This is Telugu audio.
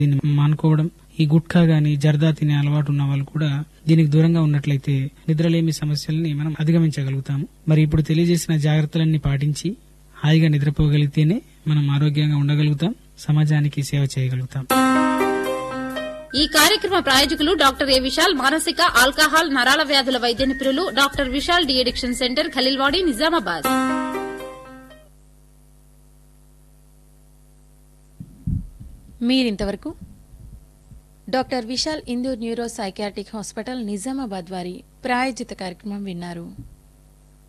దీన్ని మానుకోవడం ఈ గుట్కా గాని జర్దా తినే అలవాటు ఉన్న వాళ్ళు కూడా దీనికి దూరంగా ఉన్నట్లయితే నిద్రలేమి సమస్యల్ని మనం అధిగమించగలుగుతాము మరి ఇప్పుడు తెలియజేసిన జాగ్రత్తలన్నీ పాటించి హాయిగా నిద్రపోగలిగితేనే మనం ఆరోగ్యంగా ఉండగలుగుతాం సమాజానికి సేవ చేయగలుగుతాం ఈ కార్యక్రమ ప్రాయోజకులు డాక్టర్ ఏ విశాల్ మానసిక ఆల్కహాల్ నరాల వ్యాధుల వైద్య నిపుణులు doctor Vishal de addiction centre Khaleelwadi Nizamabad మీరింతవరకు doctor Vishal Indur neuro psychiatric hospital Nizamabad వారి ప్రాయోజిత కార్యక్రమం విన్నారు